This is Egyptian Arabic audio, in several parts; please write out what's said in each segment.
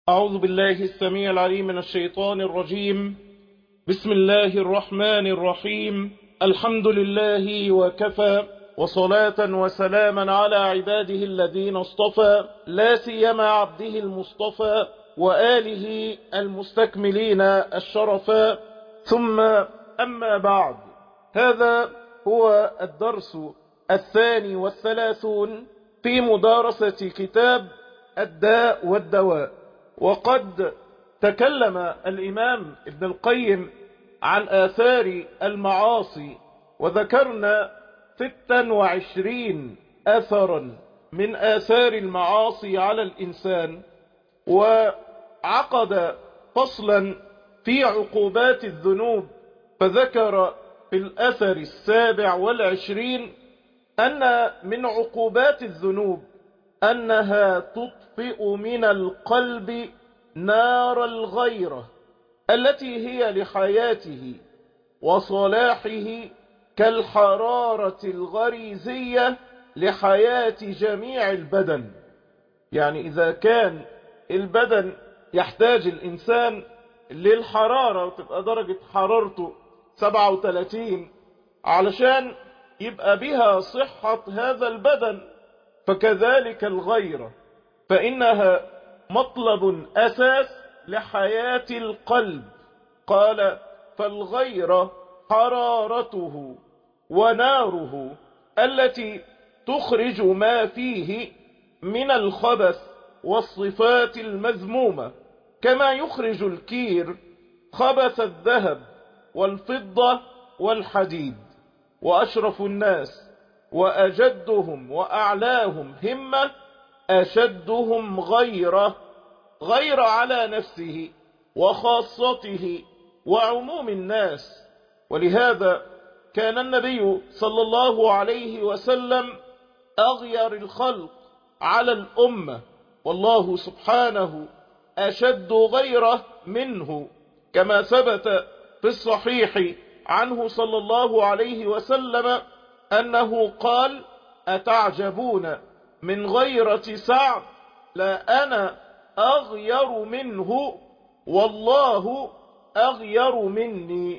أعوذ بالله السميع العليم من الشيطان الرجيم بسم الله الرحمن الرحيم الحمد لله وكفى وصلاة وسلاما على عباده الذين اصطفى لا سيما عبده المصطفى وآله المستكملين الشرفا ثم أما بعد هذا هو الدرس الثاني والثلاثون في مدارسة كتاب الداء والدواء وقد تكلم الإمام ابن القيم عن آثار المعاصي وذكرنا ستا وعشرين أثرا من آثار المعاصي على الإنسان وعقد فصلا في عقوبات الذنوب فذكر في الأثر السابع والعشرين أن من عقوبات الذنوب أنها تطفئ من القلب نار الغيرة التي هي لحياته وصلاحه كالحرارة الغريزية لحياة جميع البدن يعني إذا كان البدن يحتاج الإنسان للحرارة وتبقى درجة حرارته 37 علشان يبقى بها صحة هذا البدن فكذلك الغيرة فإنها مطلب أساس لحياة القلب قال فالغيرة حرارته وناره التي تخرج ما فيه من الخبث والصفات المذمومة كما يخرج الكير خبث الذهب والفضة والحديد وأشرف الناس وأجدهم وأعلاهم همة أشدهم غيرة غير على نفسه وخاصته وعموم الناس ولهذا كان النبي صلى الله عليه وسلم أغير الخلق على الأمة والله سبحانه أشد غيره منه كما ثبت في الصحيح عنه صلى الله عليه وسلم أنه قال أتعجبون من غيرة سعد لا أنا أغير منه والله أغير مني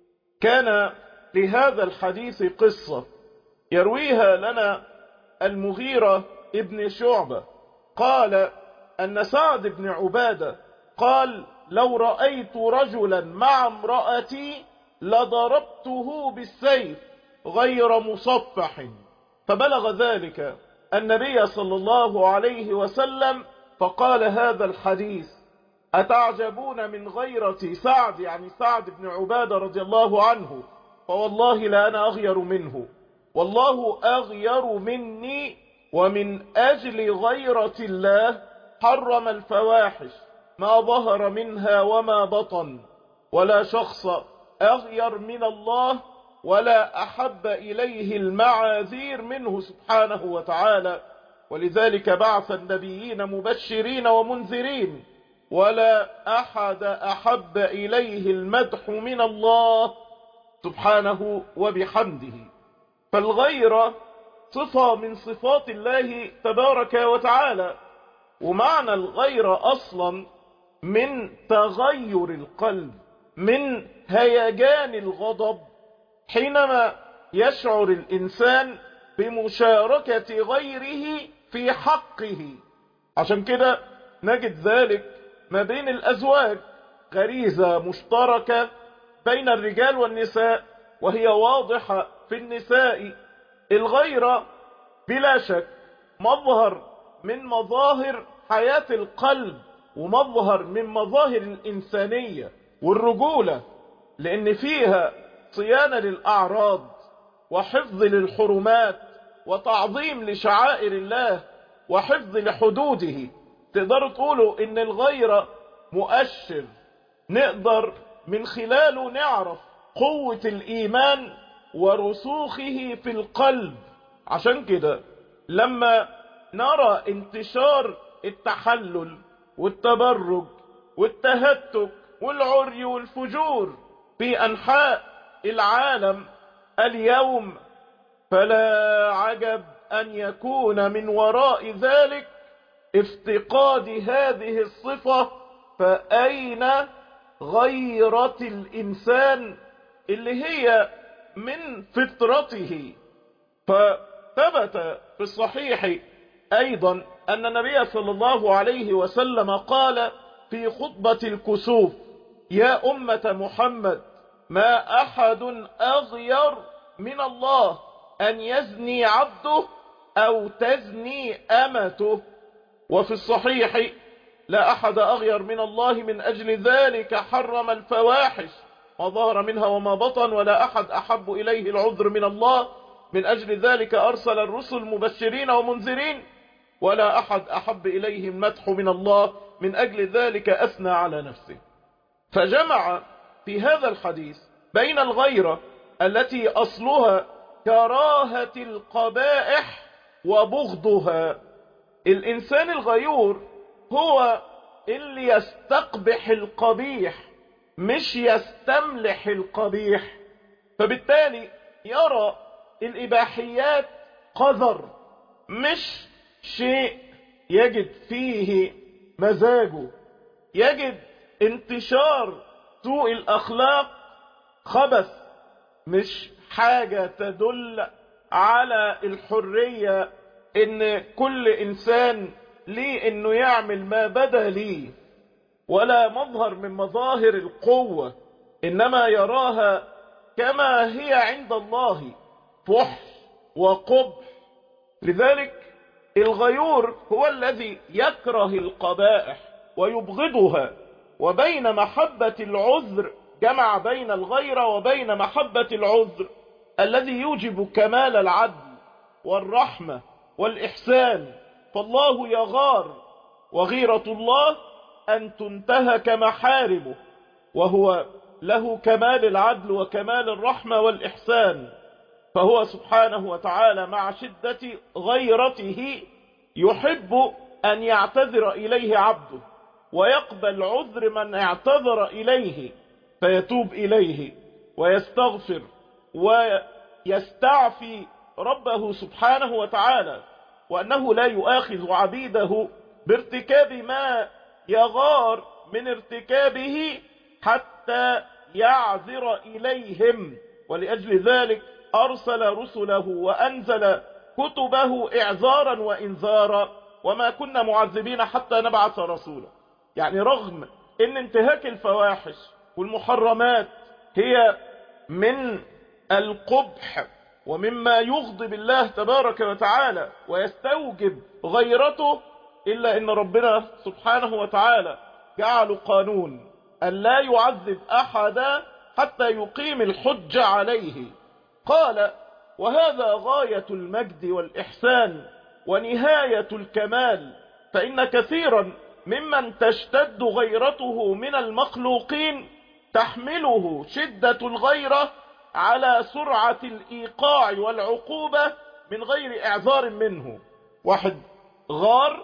كان لهذا الحديث قصة يرويها لنا المغيرة ابن شعبة قال أن سعد بن عبادة قال لو رأيت رجلا مع امرأتي لضربته بالسيف غير مصفح فبلغ ذلك النبي صلى الله عليه وسلم فقال هذا الحديث أتعجبون من غيرة سعد يعني سعد بن عبادة رضي الله عنه فوالله لا أنا أغير منه والله أغير مني ومن أجل غيرة الله حرم الفواحش ما ظهر منها وما بطن ولا شخص أغير من الله ولا أحب إليه المعاذير منه سبحانه وتعالى ولذلك بعث النبيين مبشرين ومنذرين ولا أحد أحب إليه المدح من الله سبحانه وبحمده فالغيرة صفة من صفات الله تبارك وتعالى ومعنى الغيرة أصلا من تغير القلب من هيجان الغضب حينما يشعر الإنسان بمشاركة غيره في حقه عشان كده نجد ذلك ما بين الأزواج غريزة مشتركة بين الرجال والنساء وهي واضحة في النساء الغيرة بلا شك مظهر من مظاهر حياة القلب ومظهر من مظاهر الإنسانية والرجولة لأن فيها صيانة للأعراض وحفظ للحرمات وتعظيم لشعائر الله وحفظ لحدوده تقدروا تقولوا ان الغيرة مؤشر نقدر من خلاله نعرف قوة الإيمان ورسوخه في القلب عشان كده لما نرى انتشار التحلل والتبرج والتهتك والعري والفجور في أنحاء العالم اليوم فلا عجب أن يكون من وراء ذلك افتقاد هذه الصفة فأين غيرة الإنسان اللي هي من فطرته فثبت في الصحيح أيضا أن النبي صلى الله عليه وسلم قال في خطبة الكسوف يا أمة محمد ما أحد أغير من الله أن يزني عبده أو تزني أمته وفي الصحيح لا أحد أغير من الله من أجل ذلك حرم الفواحش ما ظهر منها وما بطن ولا أحد أحب إليه العذر من الله من أجل ذلك أرسل الرسل مبشرين ومنذرين ولا أحد أحب إليه المدح من الله من أجل ذلك أثنى على نفسه فجمع في هذا الحديث بين الغيرة التي أصلها كراهة القبائح وبغضها الإنسان الغيور هو اللي يستقبح القبيح مش يستملح القبيح فبالتالي يرى الإباحيات قذر مش شيء يجد فيه مزاجه يجد انتشار سوء الأخلاق خبث مش حاجة تدل على الحرية ان كل انسان ليه انه يعمل ما بدا ليه ولا مظهر من مظاهر القوة انما يراها كما هي عند الله فحش وقبح لذلك الغيور هو الذي يكره القبائح ويبغضها وبين محبة العذر جمع بين الغيرة وبين محبة العذر الذي يوجب كمال العدل والرحمة والإحسان فالله يغار وغيرة الله أن تنتهك محارمه وهو له كمال العدل وكمال الرحمة والإحسان فهو سبحانه وتعالى مع شدة غيرته يحب أن يعتذر إليه عبده ويقبل عذر من اعتذر إليه فيتوب إليه ويستغفر ويستعفي ربه سبحانه وتعالى وأنه لا يؤاخذ عبيده بارتكاب ما يغار من ارتكابه حتى يعذر إليهم ولأجل ذلك أرسل رسله وأنزل كتبه إعذارا وإنذارا وما كنا معذبين حتى نبعث رسولا يعني رغم ان انتهاك الفواحش والمحرمات هي من القبح ومما يغضب الله تبارك وتعالى ويستوجب غيرته إلا أن ربنا سبحانه وتعالى جعل قانون أن لا يعذب أحدا حتى يقيم الحج عليه قال وهذا غاية المجد والإحسان ونهاية الكمال فإن كثيرا ممن تشتد غيرته من المخلوقين تحمله شدة الغيرة على سرعة الإيقاع والعقوبة من غير إعذار منه واحد غار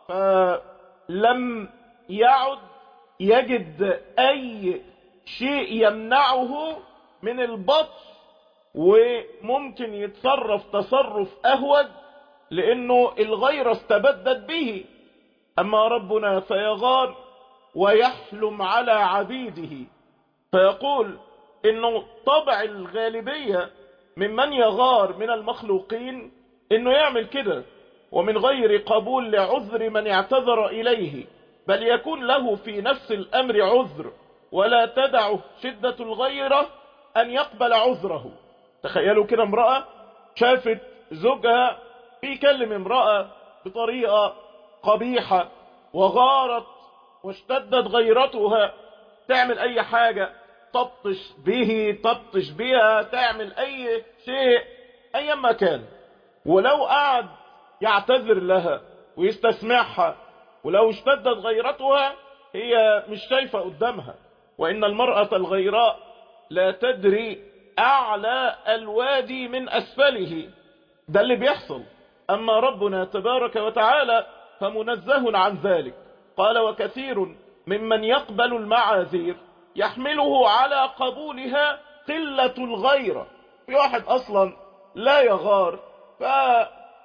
فلم يعد يجد أي شيء يمنعه من البطش وممكن يتصرف تصرف أهوج لأنه الغيرة استبدت به أما ربنا فيغار ويحلم على عبيده فيقول انه طبع الغالبية ممن يغار من المخلوقين انه يعمل كده ومن غير قبول لعذر من اعتذر اليه بل يكون له في نفس الامر عذر ولا تدعه شدة الغيرة ان يقبل عذره تخيلوا كده امرأة شافت زوجها بيكلم امرأة بطريقة قبيحة وغارت واشتدت غيرتها تعمل اي حاجة تبطش به تبطش بها تعمل اي شيء ايا ما كان ولو قعد يعتذر لها ويستسمعها ولو اشتدت غيرتها هي مش شايفة قدامها وان المرأة الغيراء لا تدري اعلى الوادي من اسفله ده اللي بيحصل اما ربنا تبارك وتعالى فمنزه عن ذلك قال وكثير ممن يقبل المعاذير يحمله على قبولها قلة الغيرة في واحد اصلا لا يغار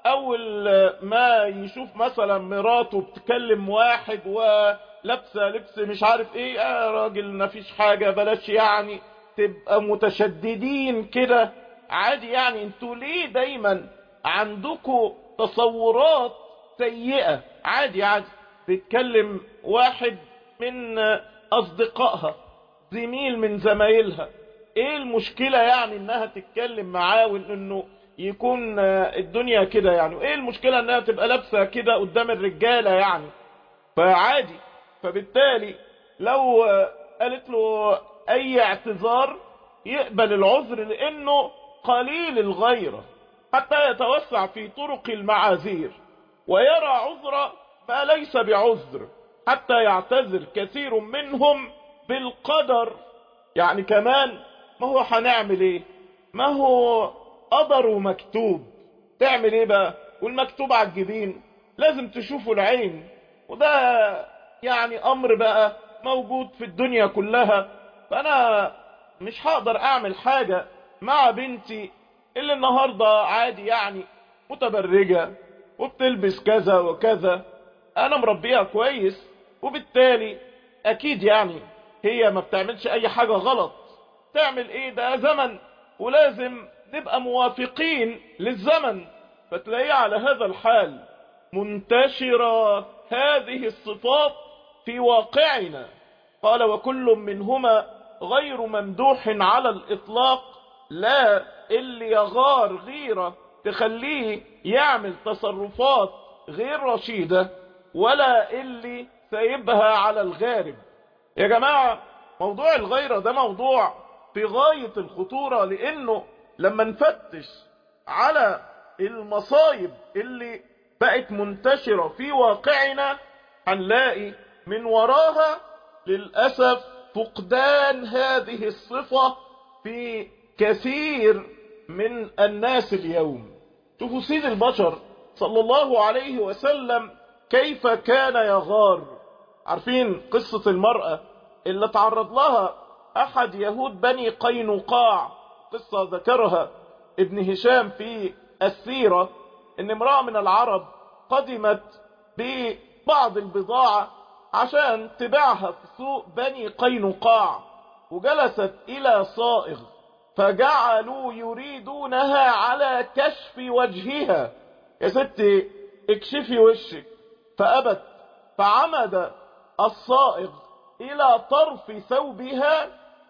اول ما يشوف مثلا مراته بتكلم واحد ولابسه لبس مش عارف ايه يا راجل ما فيش حاجه بلاش يعني تبقى متشددين كده عادي يعني انتوا ليه دايما عندكم تصورات سيئه عادي عادي بيتكلم واحد من اصدقائها زميل من زمايلها ايه المشكلة يعني انها تتكلم معاه وانه يكون الدنيا كده يعني وايه المشكلة انها تبقى لابسة كده قدام الرجالة يعني فعادي فبالتالي لو قالت له اي اعتذار يقبل العذر لانه قليل الغيرة حتى يتوسع في طرق المعاذير ويرى عذر ما ليس بعذر حتى يعتذر كثير منهم بالقدر يعني كمان ما هو هنعمل ايه ما هو قدر ومكتوب تعمل ايه بقى والمكتوب على الجبين لازم تشوفوا العين وده يعني امر بقى موجود في الدنيا كلها فانا مش هقدر اعمل حاجة مع بنتي اللي النهاردة عادي يعني متبرجة وبتلبس كذا وكذا انا مربيها كويس وبالتالي اكيد يعني هي ما بتعملش اي حاجة غلط تعمل ايه ده زمن ولازم نبقى موافقين للزمن فتلاقيه على هذا الحال منتشرة هذه الصفات في واقعنا قال وكل منهما غير ممدوح على الاطلاق لا اللي يغار غيرة تخليه يعمل تصرفات غير رشيدة ولا اللي سايبها على الغارب يا جماعة موضوع الغيرة ده موضوع في غاية الخطورة لانه لما نفتش على المصايب اللي بقت منتشرة في واقعنا هنلاقي من وراها للأسف فقدان هذه الصفة في كثير من الناس اليوم شوفوا سيد البشر صلى الله عليه وسلم كيف كان يغار عارفين قصة المرأة اللي تعرض لها أحد يهود بني قينقاع قصة ذكرها ابن هشام في السيرة ان امرأة من العرب قدمت ببعض البضاعة عشان تبيعها في سوق بني قينقاع وجلست الى صائغ فجعلوا يريدونها على كشف وجهها يا ستي اكشفي وشك فأبت فعمد الصائغ الى طرف ثوبها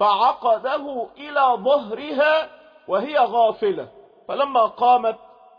فعقده الى ظهرها وهي غافلة فلما قامت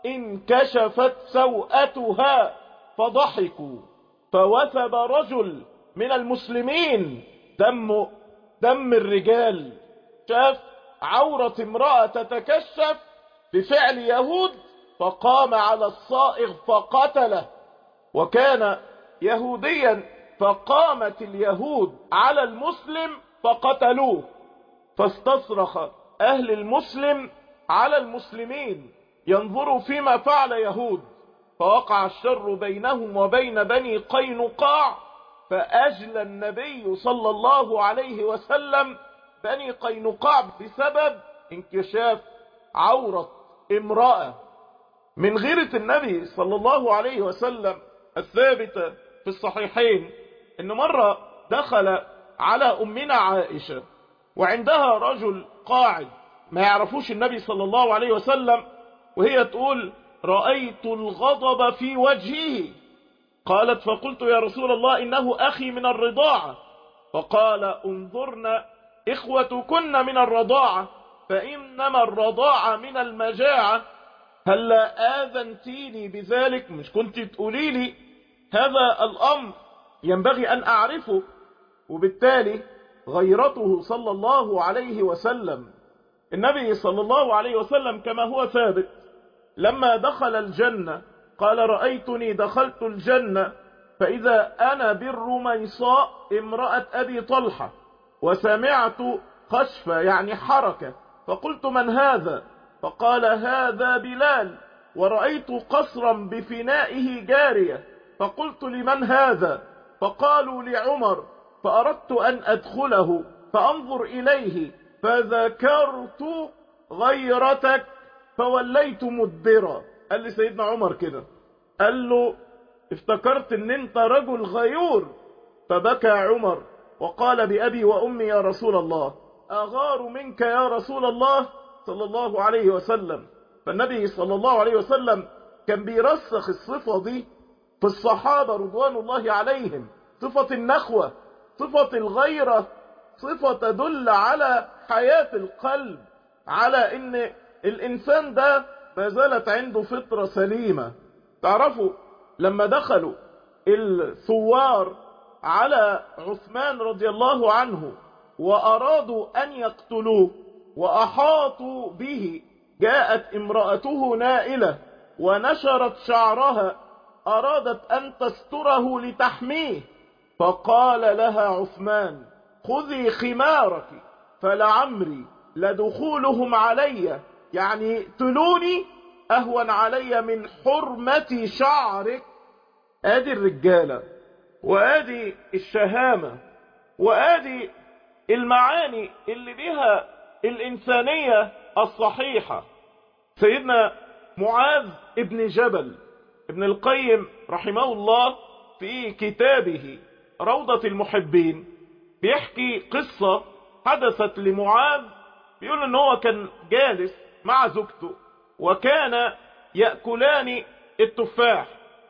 انكشفت سوءتها فضحكوا فوثب رجل من المسلمين دم دم الرجال شاف عورة امرأة تتكشف بفعل يهود فقام على الصائغ فقتله وكان يهوديا فقامت اليهود على المسلم فقتلوه فاستصرخ اهل المسلم على المسلمين ينظروا فيما فعل يهود فوقع الشر بينهم وبين بني قينقاع فأجلى النبي صلى الله عليه وسلم بني قينقاع بسبب انكشاف عورة امرأة من غيرة النبي صلى الله عليه وسلم الثابتة في الصحيحين ان مرة دخل على امنا عائشة وعندها رجل قاعد ما يعرفوش النبي صلى الله عليه وسلم وهي تقول رأيت الغضب في وجهه قالت فقلت يا رسول الله إنه أخي من الرضاعة فقال انظرنا إخوتكن من الرضاعة فإنما الرضاعة من المجاعة هلا آذنتيني بذلك مش كنت تقولي لي هذا الأمر ينبغي أن أعرفه وبالتالي غيرته صلى الله عليه وسلم النبي صلى الله عليه وسلم كما هو ثابت لما دخل الجنة قال رأيتني دخلت الجنة فإذا أنا بالرميصاء امرأة أبي طلحة وسمعت خشفة يعني حركة فقلت من هذا فقال هذا بلال ورأيت قصرا بفنائه جارية فقلت لمن هذا فقالوا لعمر فأردت أن أدخله فأنظر إليه فذكرت غيرتك فوليت مدبرا قال لي سيدنا عمر كده قال له افتكرت ان انت رجل غيور فبكى عمر وقال بأبي وأمي يا رسول الله أغار منك يا رسول الله صلى الله عليه وسلم فالنبي صلى الله عليه وسلم كان بيرسخ الصفة دي في الصحابة رضوان الله عليهم صفة النخوة صفة الغيرة صفة تدل على حياة القلب على ان الانسان ده ما زالت عنده فطرة سليمة تعرفوا لما دخلوا الثوار على عثمان رضي الله عنه وأرادوا أن يقتلوه وأحاطوا به جاءت امرأته نائلة ونشرت شعرها أرادت أن تستره لتحميه فقال لها عثمان خذي خمارك فلعمري لدخولهم علي يعني اقتلوني أهون علي من حرمة شعرك ادي الرجالة وادي الشهامة وادي المعاني اللي بها الإنسانية الصحيحة سيدنا معاذ ابن جبل ابن القيم رحمه الله في كتابه روضة المحبين بيحكي قصة حدثت لمعاذ بيقول ان هو كان جالس مع زوجته وكان يأكلان التفاح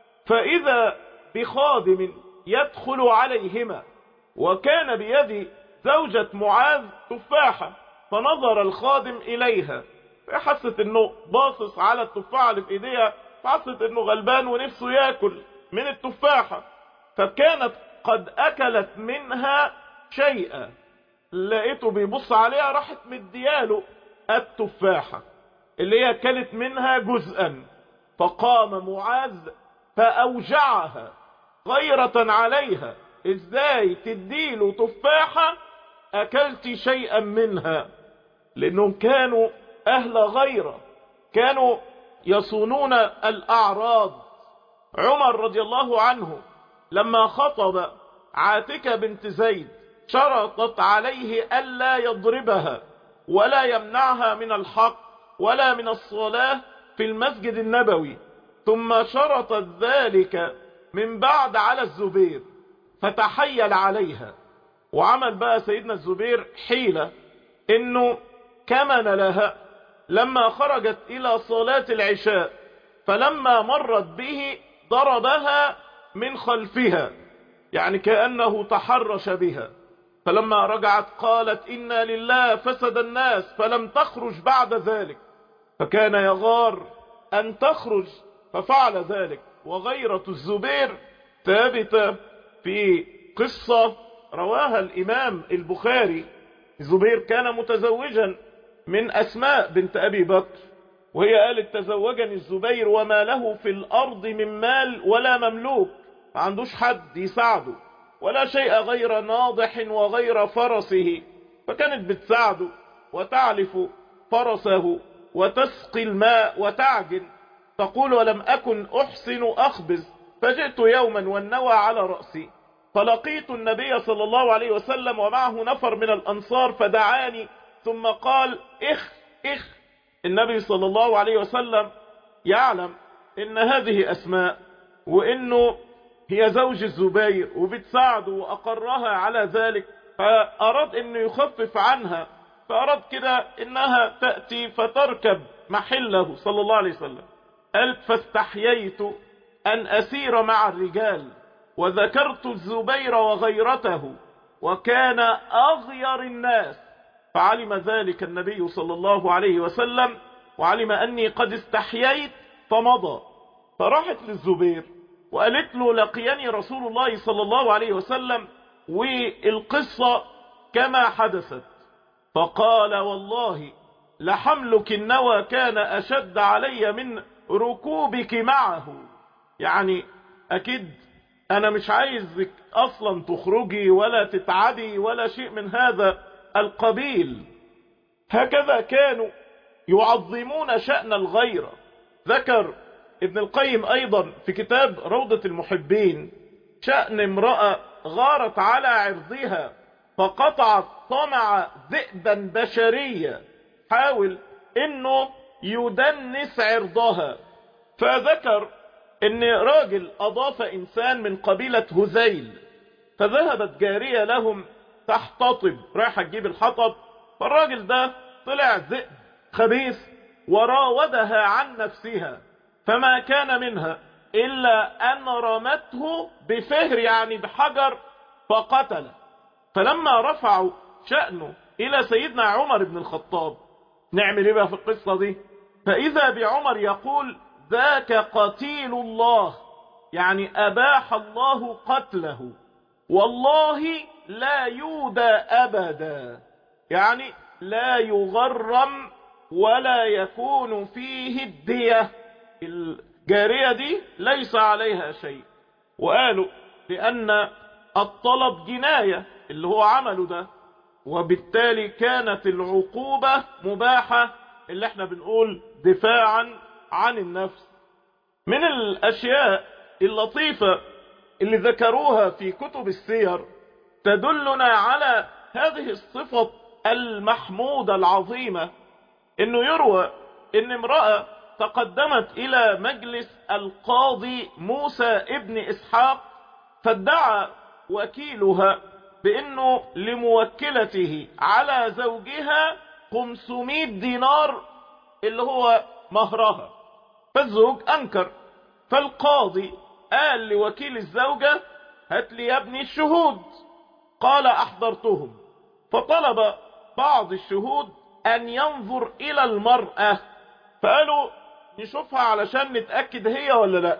فإذا بخادم يدخل عليهما وكان بيد زوجة معاذ تفاحة فنظر الخادم إليها فحست انه باصص على التفاحة اللي في ايديها فحست انه غلبان ونفسه ياكل من التفاحة فكانت قد اكلت منها شيئا لقيته بيبص عليها راحت مدياله التفاحة اللي هي كلت منها جزءا فقام معاذ فأوجعها غيرة عليها ازاي تديله تفاحة اكلت شيئا منها لانهم كانوا اهل غيرة كانوا يصونون الاعراض عمر رضي الله عنه لما خطب عاتكة بنت زيد شرطت عليه ألا يضربها ولا يمنعها من الحق ولا من الصلاة في المسجد النبوي ثم شرطت ذلك من بعد على الزبير فتحيل عليها وعمل بقى سيدنا الزبير حيلة انه كمن لها لما خرجت الى صلاة العشاء فلما مرت به ضربها من خلفها يعني كأنه تحرش بها فلما رجعت قالت إنا لله فسد الناس فلم تخرج بعد ذلك فكان يغار أن تخرج ففعل ذلك وغيرة الزبير ثابتة في قصة رواها الإمام البخاري الزبير كان متزوجا من أسماء بنت أبي بكر وهي قالت تزوجني الزبير وما له في الأرض من مال ولا مملوك ما عندوش حد يساعده ولا شيء غير ناضح وغير فرسه فكانت بتساعده وتعلف فرسه وتسقي الماء وتعجن تقول ولم أكن أحسن أخبز فجئت يوما والنوى على رأسي فلقيت النبي صلى الله عليه وسلم ومعه نفر من الأنصار فدعاني ثم قال إخ إخ النبي صلى الله عليه وسلم يعلم إن هذه أسماء وإنه هي زوج الزبير وبتساعده وأقرها على ذلك فأراد أنه يخفف عنها فأراد كده إنها تأتي فتركب محله صلى الله عليه وسلم قالت فاستحييت أن أسير مع الرجال وذكرت الزبير وغيرته وكان أغير الناس فعلم ذلك النبي صلى الله عليه وسلم وعلم أني قد استحييت فمضى فراحت للزبير وقالت له لقيني رسول الله صلى الله عليه وسلم والقصة كما حدثت فقال والله لحملك النوى كان أشد علي من ركوبك معه يعني أكيد أنا مش عايزك أصلا تخرجي ولا تتعدي ولا شيء من هذا القبيل هكذا كانوا يعظمون شأن الغيرة ذكر ابن القيم أيضا في كتاب روضة المحبين شأن امرأة غارت على عرضها فقطعت طمع ذئبا بشريا حاول انه يدنس عرضها فذكر ان راجل اضاف انسان من قبيلة هزيل فذهبت جارية لهم تحتطب رايحة تجيب الحطب فالراجل ده طلع ذئب خبيث وراودها عن نفسها فما كان منها إلا أن رمته بفهر يعني بحجر فقتل فلما رفعوا شأنه إلى سيدنا عمر بن الخطاب نعمل إيه بقى في القصة دي فإذا بعمر يقول ذاك قتيل الله يعني أباح الله قتله والله لا يودى أبدا يعني لا يغرم ولا يكون فيه الدية الجارية دي ليس عليها شيء وقالوا لأن الطلب جناية اللي هو عمله ده وبالتالي كانت العقوبة مباحة اللي احنا بنقول دفاعا عن النفس من الأشياء اللطيفة اللي ذكروها في كتب السير تدلنا على هذه الصفة المحمودة العظيمة انه يروى ان امرأة تقدمت الى مجلس القاضي موسى ابن اسحاق فادعى وكيلها بانه لموكلته على زوجها 500 دينار اللي هو مهرها فالزوج انكر فالقاضي قال لوكيل الزوجة هات لي يا ابني الشهود قال احضرتهم فطلب بعض الشهود ان ينظر الى المرأة فقالوا نشوفها علشان نتأكد هي ولا لا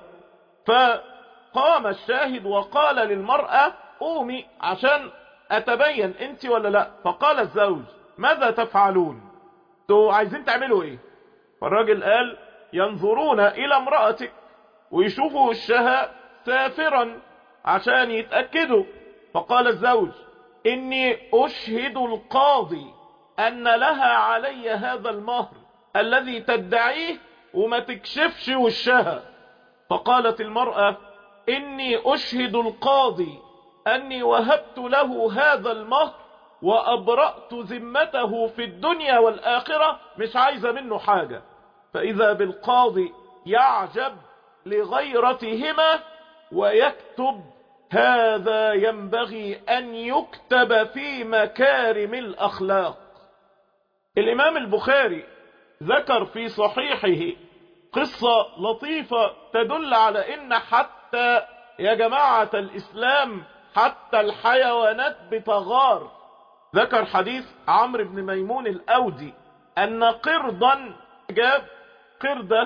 فقام الشاهد وقال للمرأة قومي عشان اتبين انت ولا لا فقال الزوج ماذا تفعلون تو عايزين تعملوا ايه فالراجل قال ينظرون الى امرأتك ويشوفوا وشها سافرا عشان يتأكدوا فقال الزوج اني اشهد القاضي ان لها علي هذا المهر الذي تدعيه وما تكشفش وشها فقالت المرأة اني اشهد القاضي اني وهبت له هذا المهر وابرأت ذمته في الدنيا والاخرة مش عايزة منه حاجة فاذا بالقاضي يعجب لغيرتهما ويكتب هذا ينبغي أن يكتب في مكارم الأخلاق الإمام البخاري ذكر في صحيحه قصة لطيفة تدل على إن حتى يا جماعة الإسلام حتى الحيوانات بتغار ذكر حديث عمرو بن ميمون الأودي أن قردا جاب قردة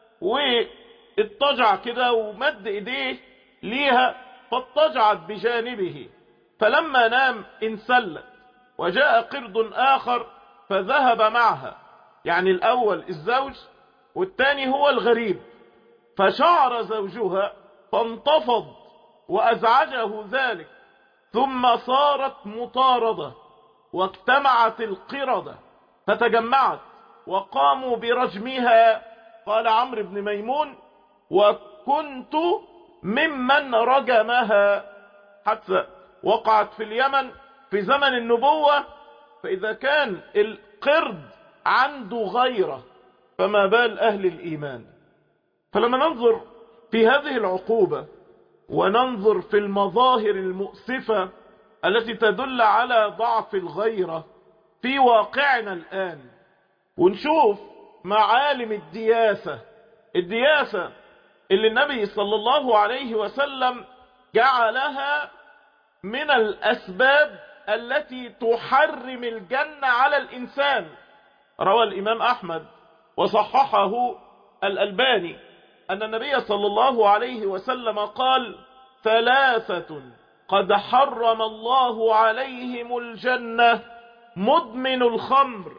واضطجع كده ومد إيديه ليها فاضطجعت بجانبه فلما نام انسلت وجاء قرد آخر فذهب معها يعني الأول الزوج والثاني هو الغريب فشعر زوجها فانتفض وأزعجه ذلك ثم صارت مطاردة واجتمعت القردة فتجمعت وقاموا برجمها قال عمرو بن ميمون وكنت ممن رجمها حتى وقعت في اليمن في زمن النبوة فإذا كان القرد عنده غيرة فما بال أهل الإيمان فلما ننظر في هذه العقوبة وننظر في المظاهر المؤسفة التي تدل على ضعف الغيرة في واقعنا الآن ونشوف معالم الدياسة الدياسة اللي النبي صلى الله عليه وسلم جعلها من الأسباب التي تحرم الجنة على الإنسان روى الإمام أحمد وصححه الألباني أن النبي صلى الله عليه وسلم قال ثلاثة قد حرم الله عليهم الجنة مدمن الخمر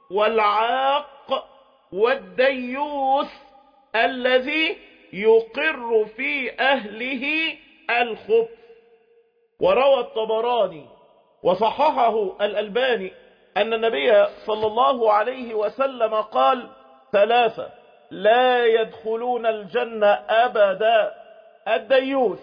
والعاق والديوث الذي يقر في أهله الخبث وروى الطبراني وصححه الألباني أن النبي صلى الله عليه وسلم قال ثلاثة لا يدخلون الجنة أبدا الديوث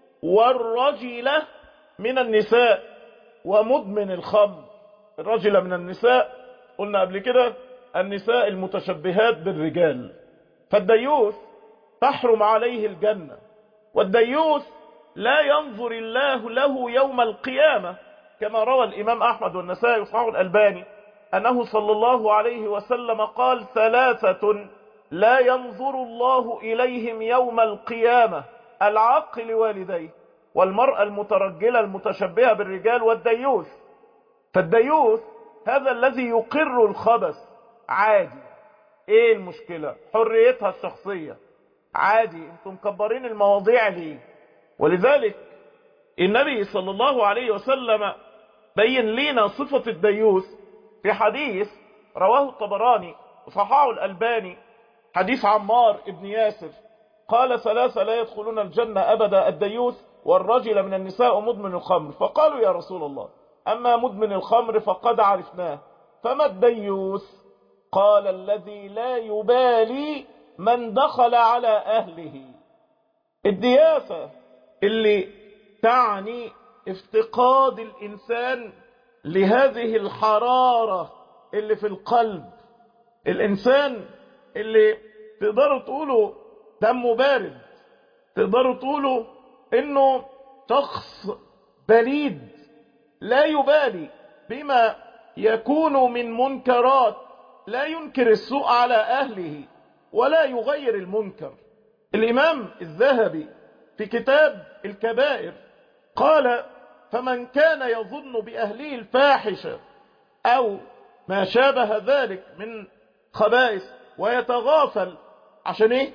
والرجلة من النساء ومدمن الخمر الرجلة من النساء قلنا قبل كده النساء المتشبهات بالرجال فالديوث تحرم عليه الجنة والديوث لا ينظر الله له يوم القيامة كما روى الإمام أحمد والنسائي وصححه الألباني أنه صلى الله عليه وسلم قال ثلاثة لا ينظر الله إليهم يوم القيامة العاق لوالديه والمرأة المترجلة المتشبهة بالرجال والديوث فالديوث هذا الذي يقر الخبث عادي ايه المشكلة حريتها الشخصية عادي انتم مكبرين المواضيع ليه ولذلك النبي صلى الله عليه وسلم بين لنا صفة الديوث في حديث رواه الطبراني وصححه الألباني حديث عمار ابن ياسر قال ثلاثة لا يدخلون الجنة أبدا الديوث والرجل من النساء مدمن الخمر فقالوا يا رسول الله أما مدمن الخمر فقد عرفناه فما الديوث قال الذي لا يبالي من دخل على أهله الدياثة اللي تعني افتقاد الإنسان لهذه الحرارة اللي في القلب الإنسان اللي تقدروا تقولوا دمه بارد تقدروا تقولوا انه شخص بليد لا يبالي بما يكون من منكرات لا ينكر السوء على اهله ولا يغير المنكر الامام الذهبي في كتاب الكبائر قال فمن كان يظن باهله الفاحشه او ما شابه ذلك من خبائث ويتغافل عشان ايه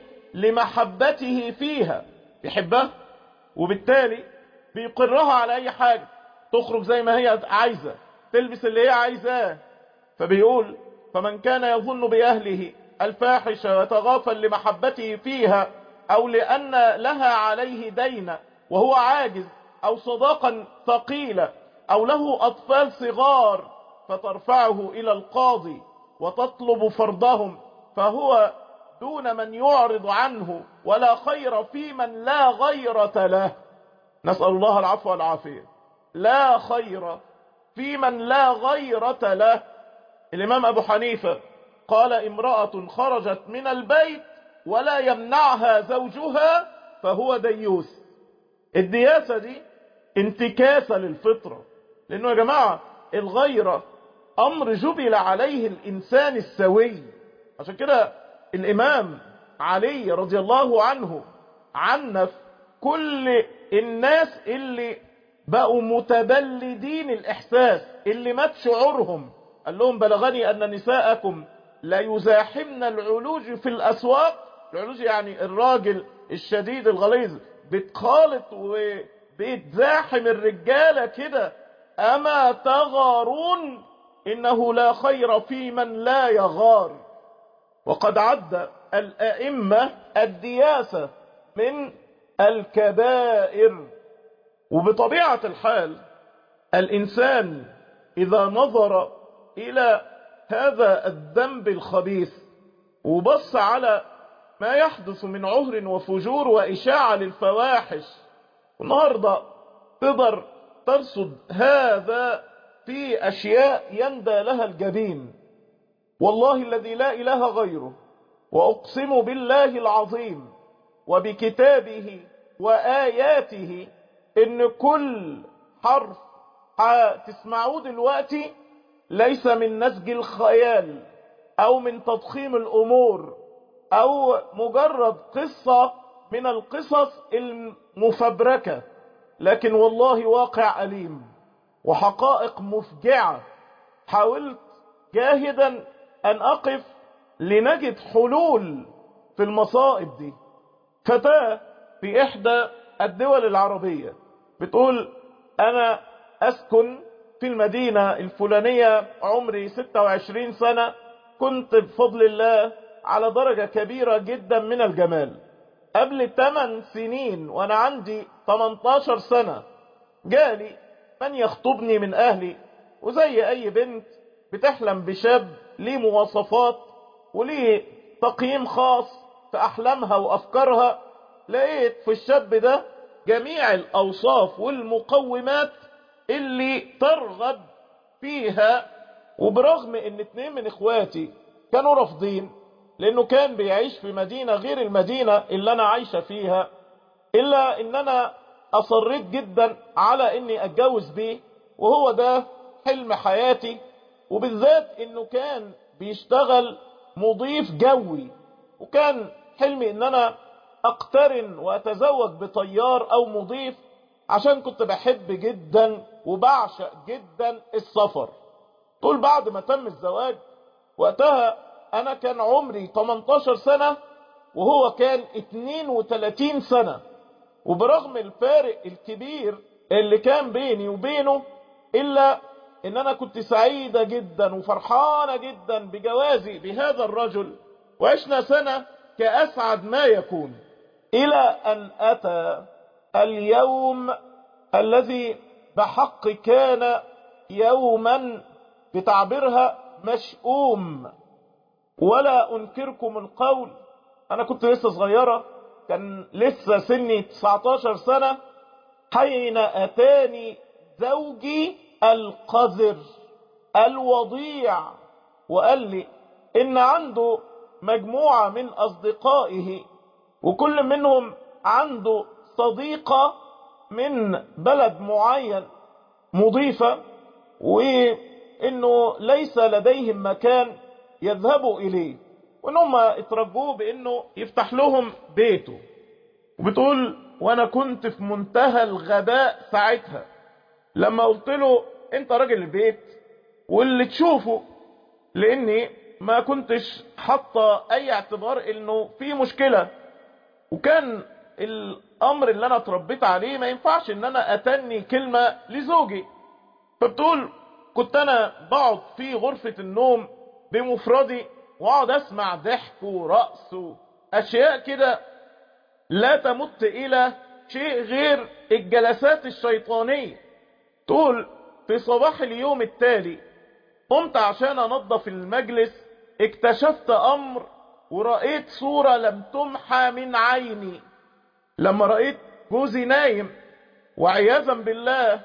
لمحبته فيها يحبها وبالتالي بيقرها على اي حاجة تخرج زي ما هي عايزة تلبس اللي هي عايزاه فبيقول فمن كان يظن بأهله الفاحشة ويتغافل لمحبته فيها او لان لها عليه دين وهو عاجز او صداقا ثقيلة او له اطفال صغار فترفعه الى القاضي وتطلب فرضهم فهو دون من يعرض عنه ولا خير في من لا غيرة له نسأل الله العفو والعافية لا خير في من لا غيرة له الإمام أبو حنيفة قال امرأة خرجت من البيت ولا يمنعها زوجها فهو ديوث الدياسة دي انتكاسة للفطرة لأنه يا جماعة الغيرة أمر جبل عليه الإنسان السوي عشان كده الإمام علي رضي الله عنه عنف كل الناس اللي بقوا متبلدين الإحساس اللي مات شعورهم قال لهم بلغني أن نساءكم لا يزاحمن العلوج في الأسواق العلوج يعني الراجل الشديد الغليظ بتخالط وبتزاحم الرجالة كده أما تغارون إنه لا خير في من لا يغار وقد عد الأئمة الدياسة من الكبائر وبطبيعة الحال الإنسان إذا نظر إلى هذا الذنب الخبيث وبص على ما يحدث من عهر وفجور وإشاعة للفواحش النهاردة تقدر ترصد هذا في أشياء يندى لها الجبين والله الذي لا إله غيره وأقسم بالله العظيم وبكتابه وآياته إن كل حرف هتسمعوه دلوقتي ليس من نسج الخيال أو من تضخيم الأمور أو مجرد قصة من القصص المفبركة لكن والله واقع أليم وحقائق مفجعة حاولت جاهدا أن أقف لنجد حلول في المصائب دي فتاة في إحدى الدول العربية بتقول أنا أسكن في المدينة الفلانية عمري 26 سنة كنت بفضل الله على درجة كبيرة جدا من الجمال قبل 8 سنين وأنا عندي 18 سنة جالي من يخطبني من أهلي وزي أي بنت بتحلم بشاب ليه مواصفات وليه تقييم خاص في أحلامها وأفكارها لقيت في الشاب ده جميع الأوصاف والمقومات اللي ترغب فيها وبرغم ان اتنين من اخواتي كانوا رافضين لانه كان بيعيش في مدينة غير المدينة اللي انا عايشة فيها الا ان انا اصريت جدا على اني اتجوز بيه وهو ده حلم حياتي وبالذات انه كان بيشتغل مضيف جوي وكان حلمي ان انا اقترن واتزوج بطيار او مضيف عشان كنت بحب جدا وبعشق جدا السفر طول بعد ما تم الزواج وقتها انا كان عمري 18 سنة وهو كان 32 سنة وبرغم الفارق الكبير اللي كان بيني وبينه الا ان انا كنت سعيدة جدا وفرحانة جدا بجوازي بهذا الرجل وعشنا سنة كأسعد ما يكون الى ان اتى اليوم الذي بحق كان يوما بتعبيرها مشؤوم ولا انكركم القول انا كنت لسه صغيرة كان لسه سني 19 سنة حين اتاني زوجي القذر الوضيع وقال لي ان عنده مجموعة من اصدقائه وكل منهم عنده صديقة من بلد معين مضيفة وانه ليس لديهم مكان يذهبوا اليه وانهم اترجوه بانه يفتح لهم بيته وبتقول وانا كنت في منتهى الغباء ساعتها لما قلت له انت راجل البيت واللي تشوفه لاني ما كنتش حاطه اي اعتبار انه في مشكلة وكان الامر اللي انا اتربيت عليه ما ينفعش ان انا اتني كلمة لزوجي فبتقول كنت انا بقعد في غرفة النوم بمفردي واقعد اسمع ضحك ورقص واشياء كده لا تمت الى شيء غير الجلسات الشيطانية تقول في صباح اليوم التالي قمت عشان انظف المجلس اكتشفت امر ورأيت صورة لم تمحى من عيني لما رأيت جوزي نايم وعياذا بالله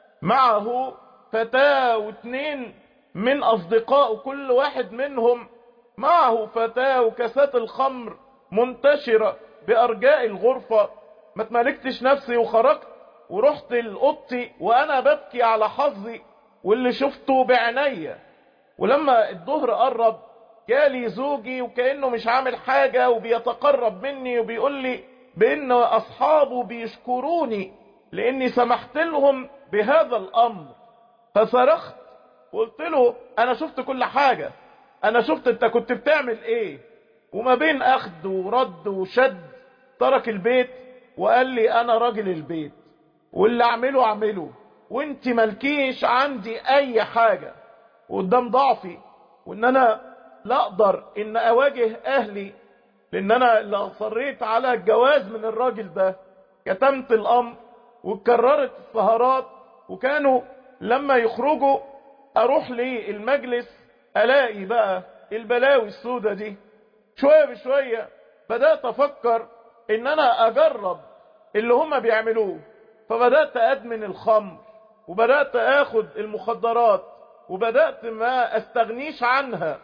معه فتاة واثنين من اصدقائه كل واحد منهم معه فتاة وكاسات الخمر منتشرة بارجاء الغرفة ما تملكتش نفسي وخرجت ورحت لأوضتي وانا ببكي على حظي واللي شفته بعينيا ولما الظهر قرب جالي زوجي وكأنه مش عامل حاجة وبيتقرب مني وبيقول لي بان اصحابه بيشكروني لاني سمحت لهم بهذا الامر فصرخت وقلت له انا شفت كل حاجة انا شفت انت كنت بتعمل ايه وما بين اخد ورد وشد ترك البيت وقال لي انا راجل البيت واللي اعمله اعمله وانت ملكيش عندي اي حاجة وقدام ضعفي وان انا لا اقدر ان اواجه اهلي لان انا اللي اصريت على الجواز من الراجل ده كتمت الامر واتكررت السهرات وكانوا لما يخرجوا اروح للمجلس الاقي بقى البلاوي السودة دي شوية بشوية بدأت افكر ان انا اجرب اللي هما بيعملوه فبدأت ادمن الخمر وبدأت اخد المخدرات وبدأت ما استغنيش عنها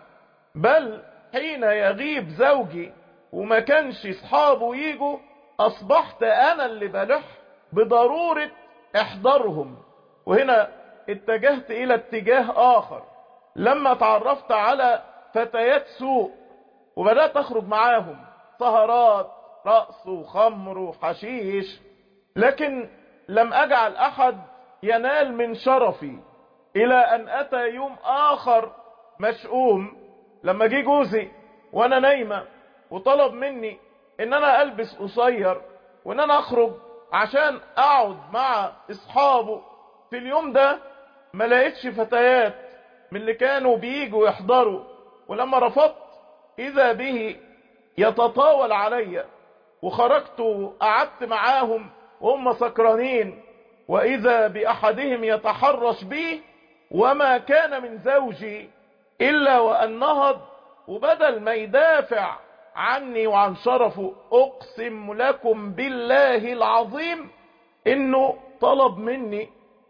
بل حين يغيب زوجي وما كانش اصحابه يجوا اصبحت انا اللي بلح بضرورة احضرهم وهنا اتجهت الى اتجاه اخر لما تعرفت على فتيات سوء وبدأت اخرج معاهم سهرات رقص وخمر وحشيش لكن لم اجعل احد ينال من شرفي الى ان اتى يوم اخر مشؤوم لما جه جوزي وانا نايمة وطلب مني ان انا البس قصير وان انا اخرج عشان اقعد مع اصحابه في اليوم ده ما لقيتش فتيات من اللي كانوا بيجوا يحضروا ولما رفضت اذا به يتطاول عليا وخرجت وقعدت معاهم وهم سكرانين واذا باحدهم يتحرش بي وما كان من زوجي الا وان نهض وبدل ما يدافع عني وعن شرفه اقسم لكم بالله العظيم انه طلب مني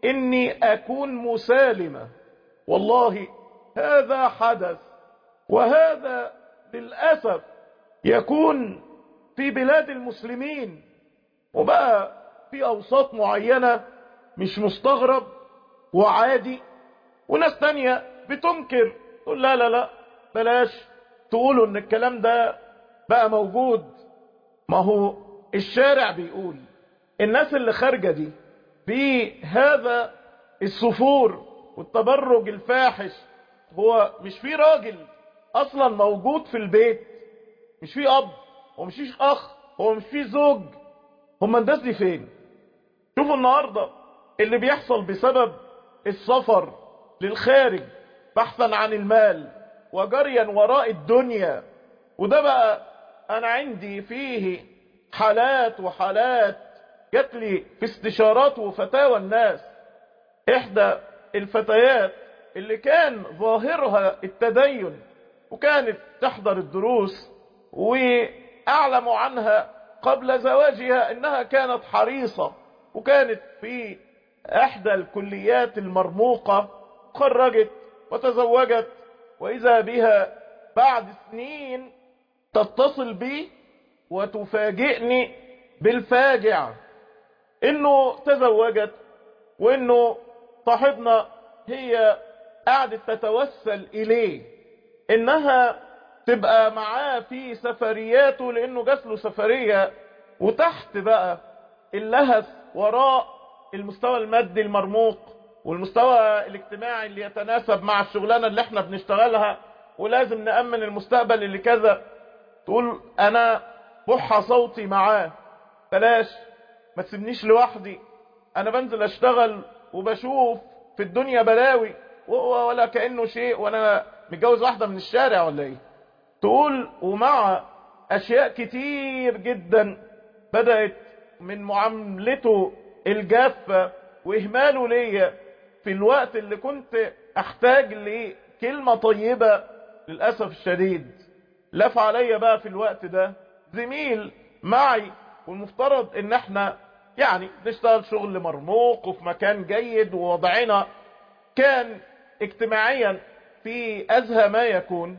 اني اكون مسالمة والله هذا حدث وهذا للأسف يكون في بلاد المسلمين وبقى في أوساط معينة مش مستغرب وعادي وناس تانية بتنكر تقول لا لا لا بلاش تقولوا ان الكلام ده بقى موجود ما هو الشارع بيقول الناس اللي خارجة دي في هذا السفور والتبرج الفاحش هو مش في راجل اصلا موجود في البيت مش في اب هو مش في اخ هو مش في زوج هم الناس دي فين شوفوا النهاردة اللي بيحصل بسبب السفر للخارج بحثا عن المال وجريا وراء الدنيا وده بقى انا عندي فيه حالات وحالات جات لي في استشارات وفتاوى الناس احدى الفتيات اللي كان ظاهرها التدين وكانت تحضر الدروس واعلم عنها قبل زواجها انها كانت حريصة وكانت في احدى الكليات المرموقة خرجت وتزوجت واذا بها بعد سنين تتصل بي وتفاجئني بالفاجع انه تزوجت وانه صاحبنا هي قعدت تتوسل اليه انها تبقى معاه في سفرياته لانه جات له سفرية وتحت بقى اللهث وراء المستوى المادي المرموق والمستوى الاجتماعي اللي يتناسب مع الشغلانة اللي احنا بنشتغلها ولازم نأمن المستقبل اللي كذا تقول انا بح صوتي معاه بلاش ما تسيبنيش لوحدي انا بنزل اشتغل وبشوف في الدنيا بلاوي وهو ولا كأنه شيء وانا متجوز واحدة من الشارع ولا ايه تقول ومع اشياء كتير جدا بدأت من معاملته الجافة واهماله ليا في الوقت اللي كنت احتاج لكلمة طيبة للأسف الشديد لف عليا بقى في الوقت ده زميل معي والمفترض ان احنا يعني نشتغل شغل مرموق وفي مكان جيد ووضعنا كان اجتماعيا في ازهى ما يكون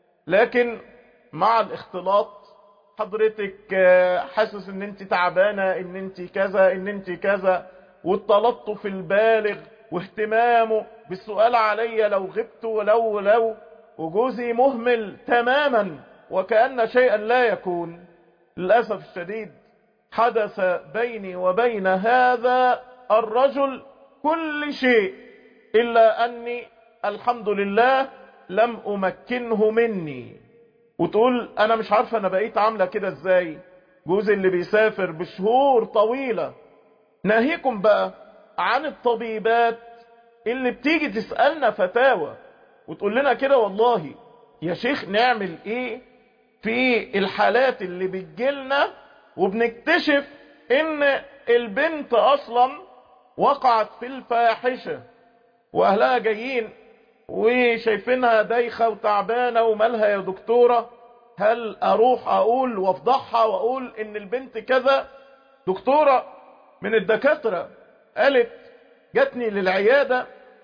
لكن مع الاختلاط حضرتك حاسس ان انت تعبانة ان انت كذا ان انت كذا والتلطف البالغ واهتمامه بالسؤال عليا لو غبت ولو لو وجوزي مهمل تماما وكأن شيئا لا يكون للأسف الشديد حدث بيني وبين هذا الرجل كل شيء إلا أني الحمد لله لم أمكنه مني وتقول أنا مش عارفة أنا بقيت عاملة كده إزاي جوزي اللي بيسافر بشهور طويلة ناهيكم بقى عن الطبيبات اللي بتيجي تسألنا فتاوى وتقول لنا كده والله يا شيخ نعمل ايه في الحالات اللي بتجيلنا وبنكتشف ان البنت اصلا وقعت في الفاحشة واهلها جايين وشايفينها دايخة وتعبانة ومالها يا دكتورة هل اروح اقول وافضحها واقول ان البنت كذا دكتورة من الدكاترة قالت جاتني للعيادة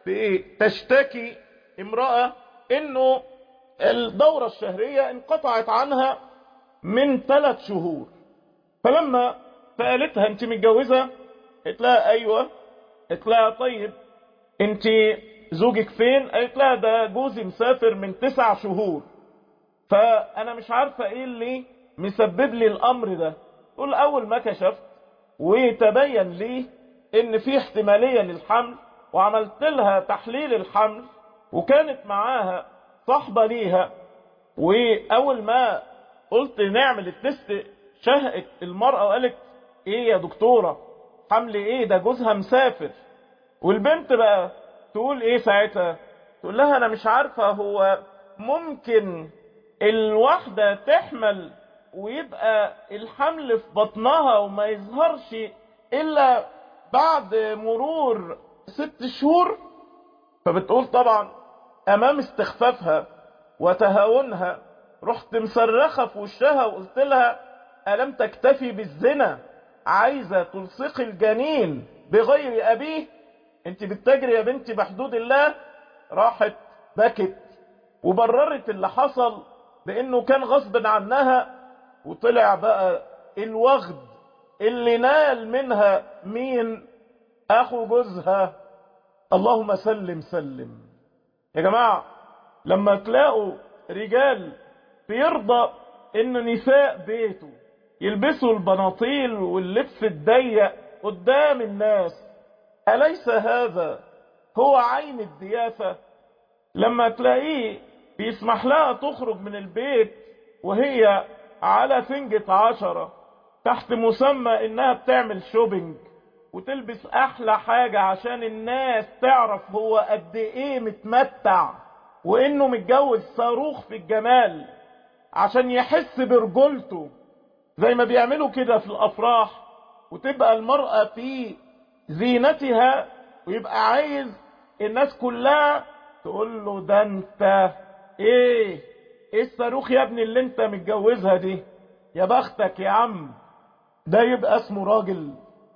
تشتكي امرأة انه الدورة الشهرية انقطعت عنها من ثلاث شهور فلما سألتها انت متجوزة قلت لها ايوه قلت لها طيب انت زوجك فين قالت لها ده جوزي مسافر من تسع شهور فانا مش عارفة ايه اللي مسبب لي الامر ده تقول اول ما كشفت وتبين لي ان في احتمالية للحمل وعملت لها تحليل الحمل وكانت معاها صاحبة ليها واول ما قلت نعمل التست شهقت المرأة وقالت ايه يا دكتورة حمل ايه ده جوزها مسافر والبنت بقى تقول ايه ساعتها تقول لها انا مش عارفة هو ممكن الواحدة تحمل ويبقى الحمل في بطنها وما يظهرش الا بعد مرور ست شهور فبتقول طبعا امام استخفافها وتهاونها رحت مصرخة في وشها وقلت لها ألم تكتفي بالزنا عايزة تلصقي الجنين بغير أبيه انت بتجري يا بنتي بحدود الله راحت بكت وبررت اللي حصل بانه كان غصب عنها وطلع بقى الوغد اللي نال منها مين اخو جوزها اللهم سلم سلم يا جماعة لما تلاقوا رجال بيرضى ان نساء بيته يلبسوا البناطيل واللبس الضيق قدام الناس أليس هذا هو عين الضيافة لما تلاقيه بيسمح لها تخرج من البيت وهي على فنجة عشرة تحت مسمى انها بتعمل شوبينج وتلبس احلى حاجة عشان الناس تعرف هو قد ايه متمتع وانه متجوز صاروخ في الجمال عشان يحس برجولته زي ما بيعملوا كده في الافراح وتبقى المرأة في زينتها ويبقى عايز الناس كلها تقول له ده انت ايه ايه الصاروخ يا ابني اللي انت متجوزها دي يا بختك يا عم ده يبقى اسمه راجل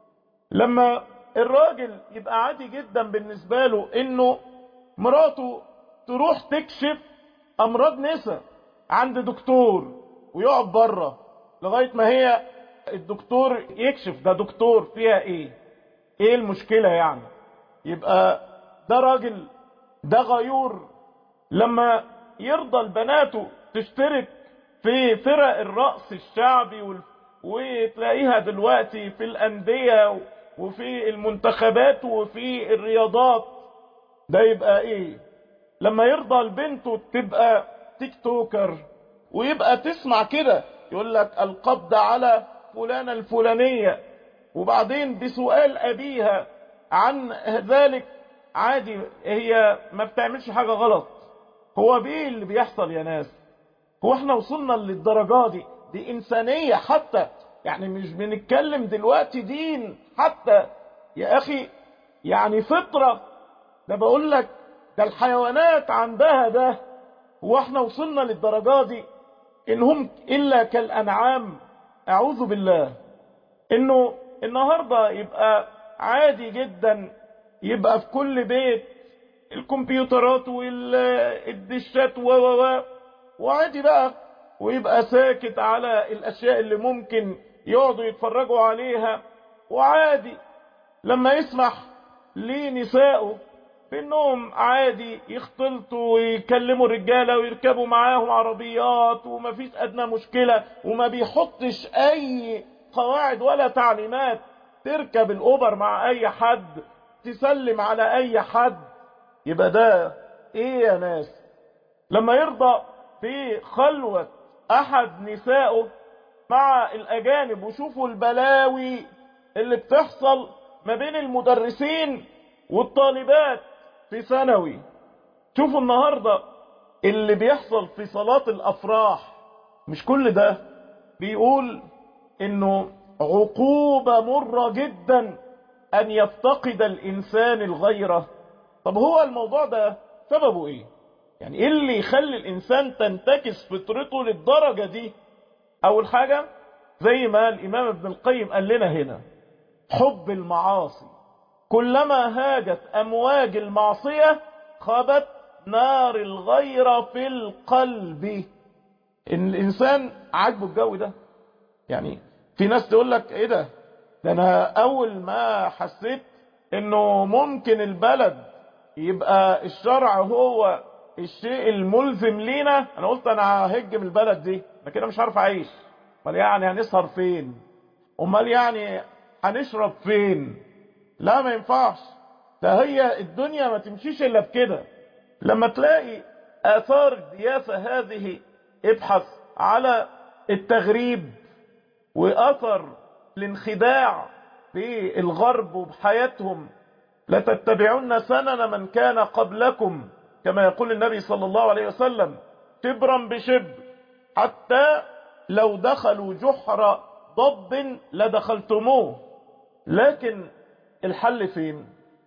لما الراجل يبقى عادي جدا بالنسبة له انه مراته تروح تكشف امراض نسا عند دكتور ويقعد بره لغاية ما هي الدكتور يكشف ده دكتور فيها ايه ايه المشكلة يعني يبقى ده راجل ده غيور لما يرضى البناته تشترك في فرق الرقص الشعبي وال... وتلاقيها دلوقتي في الأندية وفي المنتخبات وفي الرياضات ده يبقى ايه لما يرضى البنت تبقى تيك توكر ويبقى تسمع كده يقول لك القبض على فلانة الفلانية وبعدين بسؤال أبيها عن ذلك عادي هي ما بتعملش حاجة غلط هو بيه اللي بيحصل يا ناس هو احنا وصلنا للدرجة دي دي إنسانية حتى يعني مش بنتكلم دلوقتي دين حتى يا أخي يعني فطرة ده بقول لك ده الحيوانات عندها ده هو احنا وصلنا للدرجة دي إنهم إلا كالأنعام أعوذ بالله إنه النهاردة يبقى عادي جدا يبقى في كل بيت الكمبيوترات والدشات و و و وعادي بقى ويبقى ساكت على الأشياء اللي ممكن يقعدوا يتفرجوا عليها وعادي لما يسمح لنسائه بانهم عادي يختلطوا ويكلموا الرجاله ويركبوا معاهم عربيات ومفيش ادنى مشكله وما بيحطش اي قواعد ولا تعليمات تركب الاوبر مع اي حد تسلم على اي حد يبقى ده ايه يا ناس لما يرضى في خلوة احد نسائه مع الاجانب وشوفوا البلاوي اللي بتحصل ما بين المدرسين والطالبات في ثانوي شوفوا النهاردة اللي بيحصل في صلاة الافراح مش كل ده بيقول انه عقوبة مرة جدا ان يفتقد الانسان الغيرة طب هو الموضوع ده سببه ايه يعني ايه اللي يخلي الانسان تنتكس فطرته للدرجة دي اول حاجة زي ما الامام ابن القيم قال لنا هنا حب المعاصي كلما هاجت امواج المعصية خبت نار الغيرة في القلب ان الانسان عاجبه الجو ده يعني في ناس تقول لك ايه ده ده انا اول ما حسيت انه ممكن البلد يبقى الشرع هو الشيء الملزم لينا انا قلت انا ههج من البلد دي انا كده مش عارف اعيش امال يعني هنسهر فين امال يعني هنشرب فين لا ما ينفعش ده هي الدنيا ما تمشيش الا بكده لما تلاقي اثار الدياسة هذه ابحث على التغريب واثر الانخداع في الغرب وبحياتهم لتتبعن سنن من كان قبلكم كما يقول النبي صلى الله عليه وسلم شبرا بشبر حتى لو دخلوا جحر ضب لدخلتموه لكن الحل فين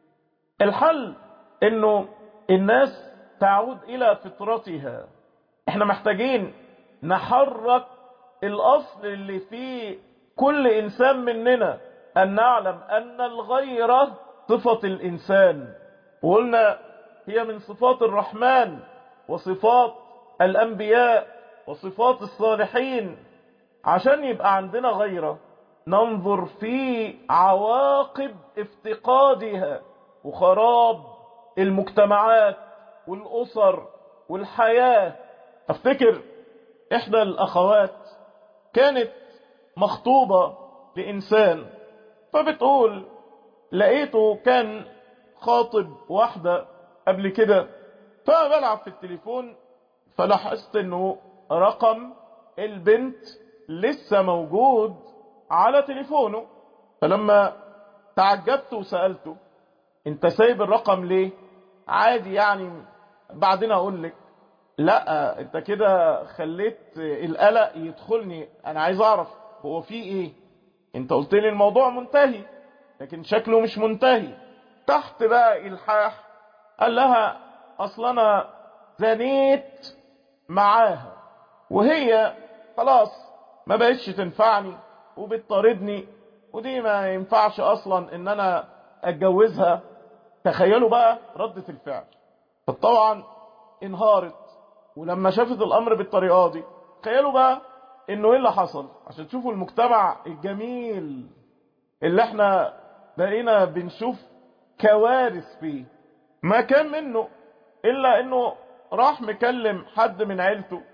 الحل انه الناس تعود الى فطرتها احنا محتاجين نحرك الاصل اللي فيه كل انسان مننا ان نعلم ان الغيرة صفة الانسان وقلنا هي من صفات الرحمن وصفات الانبياء وصفات الصالحين عشان يبقى عندنا غيرة ننظر في عواقب افتقادها وخراب المجتمعات والأسر والحياة افتكر احدى الاخوات كانت مخطوبة لانسان فبتقول لقيته كان خاطب واحدة قبل كده فبلعب في التليفون فلاحظت انه رقم البنت لسه موجود على تليفونه فلما تعجبت وسألته انت سايب الرقم ليه عادي يعني بعدين اقول لك لا انت كده خليت القلق يدخلني انا عايز اعرف هو في ايه انت قلت لي الموضوع منتهي لكن شكله مش منتهي تحت بقى الحاح قال لها اصل انا زنيت معاها وهي خلاص ما بقتش تنفعني وبتطاردني ودي ما ينفعش اصلا ان انا اتجوزها تخيلوا بقى ردة الفعل فطبعا انهارت ولما شافت الامر بالطريقه دي تخيلوا بقى انه ايه اللي حصل عشان تشوفوا المجتمع الجميل اللي احنا بقينا بنشوف كوارث فيه ما كان منه الا انه راح مكلم حد من عيلته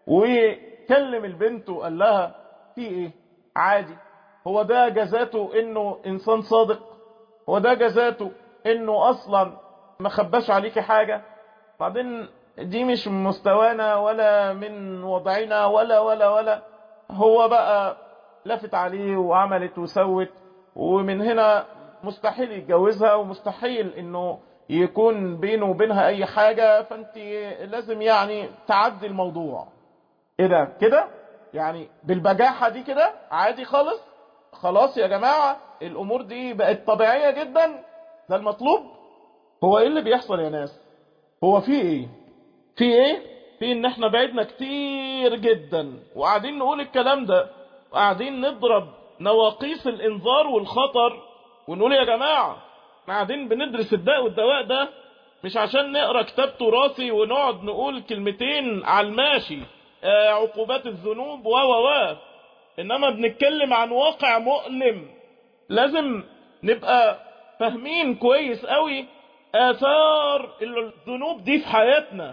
وكلم البنت وقال لها في ايه عادي هو ده جزاته انه انسان صادق هو ده جزاته انه اصلا ما خباش عليكي حاجة بعدين دي مش من مستوانا ولا من وضعنا ولا ولا ولا هو بقى لفت عليه وعملت وسوت ومن هنا مستحيل يتجوزها ومستحيل انه يكون بينه وبينها اي حاجة فانت لازم يعني تعدي الموضوع ايه ده كده يعني بالبجاحة دي كده عادي خالص خلاص يا جماعة الامور دي بقت طبيعية جدا ده المطلوب هو ايه اللي بيحصل يا ناس هو في ايه في ايه في ان احنا بعدنا كتير جدا وقاعدين نقول الكلام ده وقاعدين نضرب نواقيس الانذار والخطر ونقول يا جماعة احنا قاعدين بندرس الداء والدواء ده مش عشان نقرا كتاب تراثي ونقعد نقول كلمتين على الماشي آه عقوبات الذنوب و و و انما بنتكلم عن واقع مؤلم لازم نبقى فاهمين كويس قوي آثار الذنوب دي في حياتنا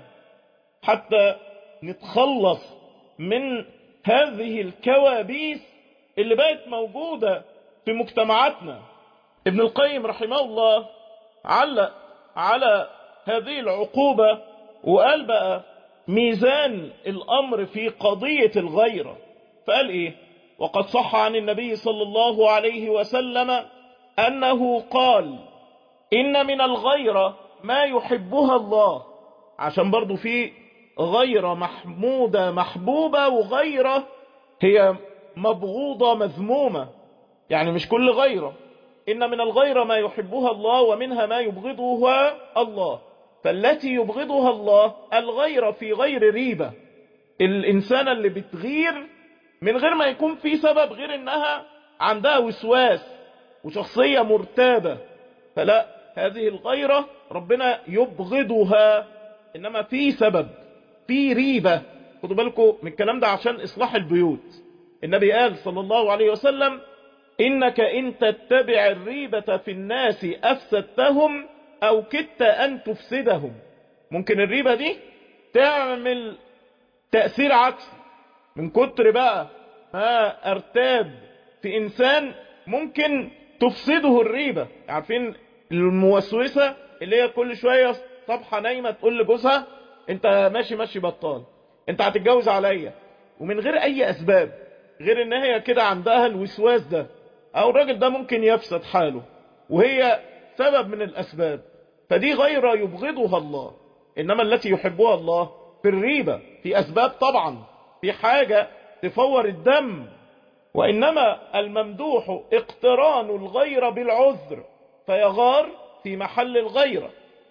حتى نتخلص من هذه الكوابيس اللي بقت موجودة في مجتمعاتنا ابن القيم رحمه الله علق على هذه العقوبة وقال بقى ميزان الأمر في قضية الغيرة فقال إيه وقد صح عن النبي صلى الله عليه وسلم أنه قال إن من الغيرة ما يحبها الله عشان برضو في غيرة محمودة محبوبة وغيرة هي مبغوضة مذمومة يعني مش كل غيرة إن من الغيرة ما يحبها الله ومنها ما يبغضها الله فالتي يبغضها الله الغيرة في غير ريبة الإنسانة اللي بتغير من غير ما يكون في سبب غير إنها عندها وسواس وشخصية مرتابة فلا هذه الغيرة ربنا يبغضها إنما في سبب في ريبة خدوا بالكم من الكلام ده عشان إصلاح البيوت النبي قال صلى الله عليه وسلم إنك إن تتبع الريبة في الناس أفسدتهم أو كدت أن تفسدهم ممكن الريبة دي تعمل تأثير عكسي من كتر بقى ما ارتاب في إنسان ممكن تفسده الريبة عارفين الموسوسة اللي هي كل شوية صبحة نايمة تقول لجوزها انت ماشي ماشي بطال انت هتتجوز عليا ومن غير اي اسباب غير ان هي كده عندها الوسواس ده او الراجل ده ممكن يفسد حاله وهي سبب من الاسباب فدي غير يبغضها الله انما التي يحبها الله في الريبة في اسباب طبعا في حاجة تفور الدم وانما الممدوح اقتران الغير بالعذر فيغار في محل الغيرة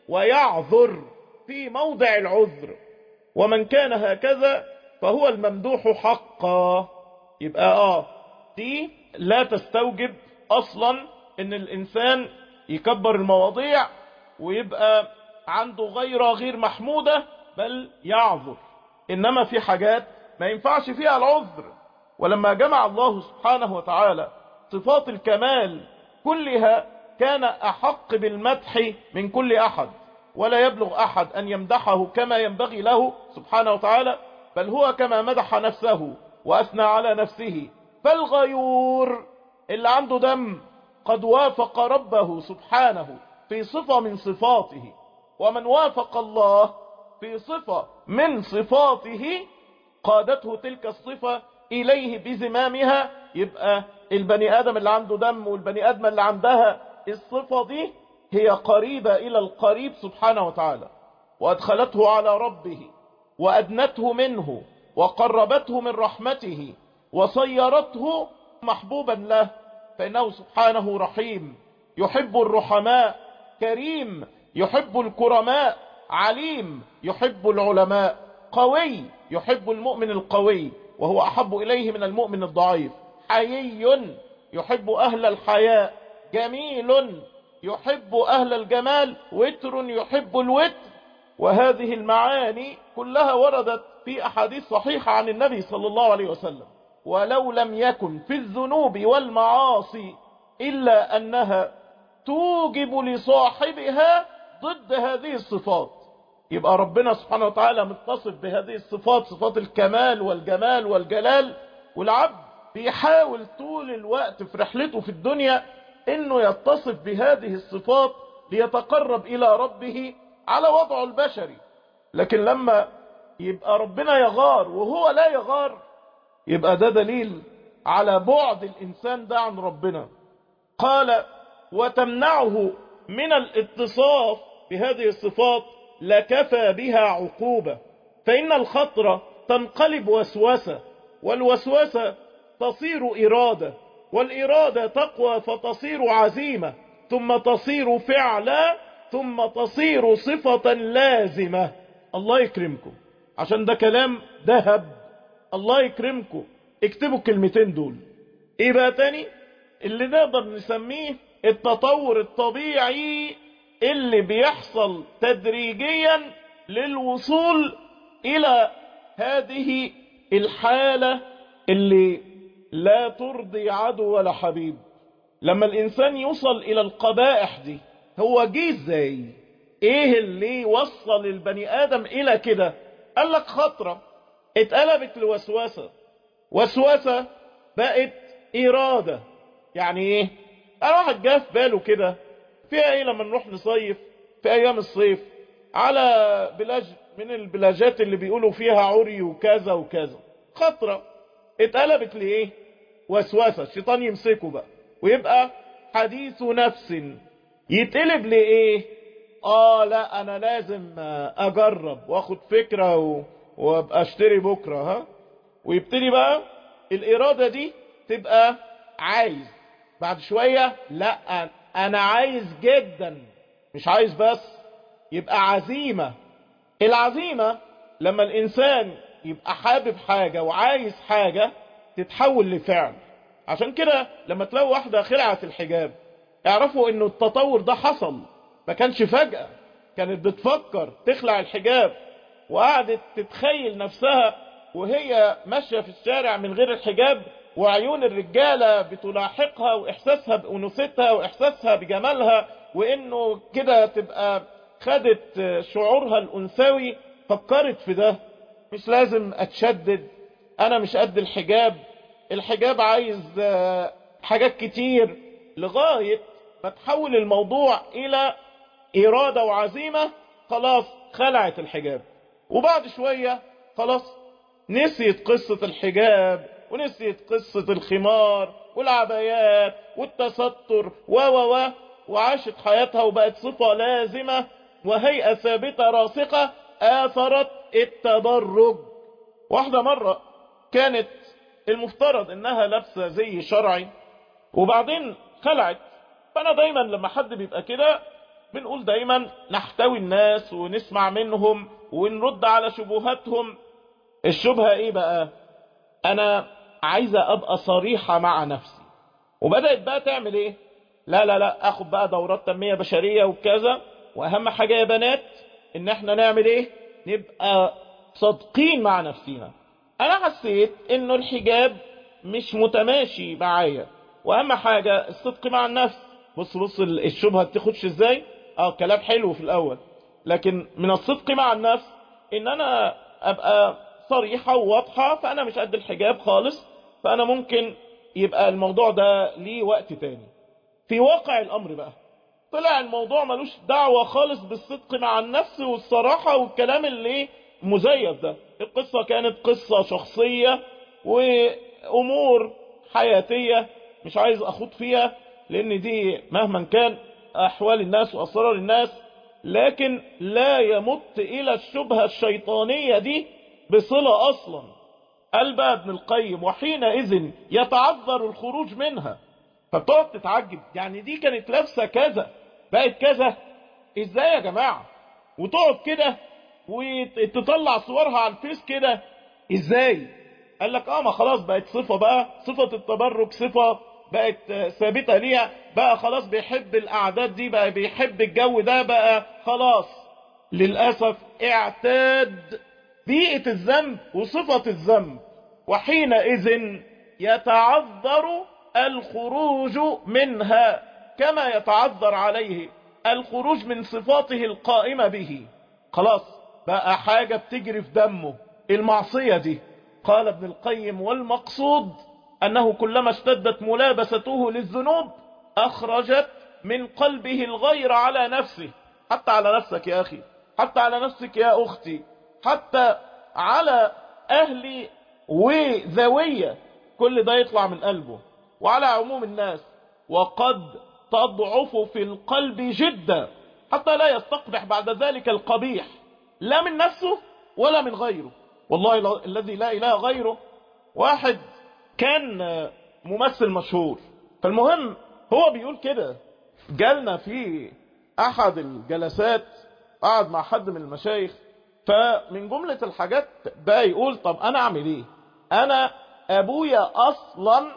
ويعذر في موضع العذر ومن كان هكذا فهو الممدوح حقا يبقى اه دي لا تستوجب اصلا ان الانسان يكبر المواضيع ويبقى عنده غيرة غير محمودة بل يعذر انما في حاجات ما ينفعش فيها العذر ولما جمع الله سبحانه وتعالى صفات الكمال كلها كان أحق بالمدح من كل أحد ولا يبلغ أحد أن يمدحه كما ينبغي له سبحانه وتعالى بل هو كما مدح نفسه وأثنى على نفسه فالغيور اللي عنده دم قد وافق ربه سبحانه في صفة من صفاته ومن وافق الله في صفة من صفاته قادته تلك الصفة إليه بزمامها يبقى البني آدم اللي عنده دم والبني آدم اللي عندها الصفة دي هي قريبة إلى القريب سبحانه وتعالى وأدخلته على ربه وأدنته منه وقربته من رحمته وصيرته محبوبا له فإنه سبحانه رحيم يحب الرحماء كريم يحب الكرماء عليم يحب العلماء قوي يحب المؤمن القوي وهو أحب إليه من المؤمن الضعيف حيي يحب أهل الحياء جميل يحب أهل الجمال وتر يحب الوتر وهذه المعاني كلها وردت في أحاديث صحيحة عن النبي صلى الله عليه وسلم ولو لم يكن في الذنوب والمعاصي إلا أنها توجب لصاحبها ضد هذه الصفات يبقى ربنا سبحانه وتعالى متصف بهذه الصفات صفات الكمال والجمال والجلال والعبد بيحاول طول الوقت في رحلته في الدنيا انه يتصف بهذه الصفات ليتقرب الى ربه على وضعه البشري لكن لما يبقى ربنا يغار وهو لا يغار يبقى ده دليل على بعد الانسان ده عن ربنا قال وتمنعه من الاتصاف بهذه الصفات لكفى بها عقوبة فإن الخطرة تنقلب وسوسة والوسوسة تصير إرادة والإرادة تقوى فتصير عزيمة ثم تصير فعلا ثم تصير صفة لازمة الله يكرمكم عشان ده كلام ذهب الله يكرمكم اكتبوا الكلمتين دول ايه بقى تاني اللي نقدر نسميه التطور الطبيعي اللي بيحصل تدريجيا للوصول الى هذه الحالة اللي لا ترضي عدو ولا حبيب لما الانسان يوصل الى القبائح دي هو جه ازاي ايه اللي وصل البني ادم الى كده قال لك خطرة اتقلبت لوسوسة وسوسة بقت ارادة يعني ايه انا واحد جه في باله كده فيها ايه لما نروح نصيف في ايام الصيف على بلاج من البلاجات اللي بيقولوا فيها عري وكذا وكذا خطرة اتقلبت لايه وسوسة الشيطان يمسكه بقى ويبقى حديث نفس يتقلب لايه اه لا انا لازم اجرب واخد فكرة و... وابقى اشتري بكرة ها ويبتدي بقى الارادة دي تبقى عايز بعد شوية لا انا عايز جدا مش عايز بس يبقى عزيمة العزيمة لما الانسان يبقى حابب حاجة وعايز حاجة تتحول لفعل عشان كده لما تلاقوا واحدة خلعت الحجاب اعرفوا انه التطور ده حصل ما كانش فجأة كانت بتفكر تخلع الحجاب وقعدت تتخيل نفسها وهي ماشية في الشارع من غير الحجاب وعيون الرجالة بتلاحقها واحساسها بانوثتها واحساسها بجمالها وانه كده تبقى خدت شعورها الانثوي فكرت في ده مش لازم اتشدد انا مش قد الحجاب الحجاب عايز حاجات كتير لغاية ما تحول الموضوع الى ارادة وعزيمة خلاص خلعت الحجاب وبعد شوية خلاص نسيت قصة الحجاب ونسيت قصة الخمار والعبايات والتستر و و و وعاشت حياتها وبقت صفة لازمة وهيئة ثابتة راسخة آثرت التدرج واحدة مرة كانت المفترض انها لابسة زي شرعي وبعدين خلعت فانا دايما لما حد بيبقى كده بنقول دايما نحتوي الناس ونسمع منهم ونرد على شبهاتهم الشبهة ايه بقى انا عايزة ابقى صريحة مع نفسي وبدأت بقى تعمل ايه لا لا لا اخد بقى دورات تنمية بشرية وكذا واهم حاجة يا بنات ان احنا نعمل ايه نبقى صادقين مع نفسنا انا حسيت انه الحجاب مش متماشي معايا واهم حاجة الصدق مع النفس بص بص الشبهة تخش ازاي اه كلام حلو في الاول لكن من الصدق مع النفس ان انا ابقى صريحة وواضحة فانا مش قد الحجاب خالص فانا ممكن يبقى الموضوع ده ليه وقت تاني في واقع الامر بقى طلع الموضوع ملوش دعوة خالص بالصدق مع النفس والصراحة والكلام اللي مزيف ده القصة كانت قصة شخصية وامور حياتية مش عايز اخوض فيها لان دي مهما كان احوال الناس واسرار الناس لكن لا يمت الى الشبهة الشيطانية دي بصلة اصلا قال بقى ابن القيم وحينئذ يتعذر الخروج منها فبتقعد تتعجب يعني دي كانت لابسة كذا بقت كذا ازاي يا جماعة وتقعد كده وتطلع صورها على الفيس كده ازاي قال لك اه ما خلاص بقت صفة بقى صفة التبرك صفة بقت ثابتة ليها بقى خلاص بيحب الاعداد دي بقى بيحب الجو ده بقى خلاص للأسف اعتاد بيئة الذنب وصفة الذنب وحينئذ يتعذر الخروج منها كما يتعذر عليه الخروج من صفاته القائمة به خلاص بقى حاجة بتجري في دمه المعصية دي قال ابن القيم والمقصود أنه كلما اشتدت ملابسته للذنوب أخرجت من قلبه الغير على نفسه حتى على نفسك يا أخي حتى على نفسك يا أختي حتى على أهلي وذوية كل ده يطلع من قلبه وعلى عموم الناس وقد تضعف في القلب جدا حتى لا يستقبح بعد ذلك القبيح لا من نفسه ولا من غيره والله الذي لا إله غيره واحد كان ممثل مشهور فالمهم هو بيقول كده جالنا في أحد الجلسات قعد مع حد من المشايخ فمن جملة الحاجات بقى يقول طب أنا أعمل إيه أنا أبويا أصلا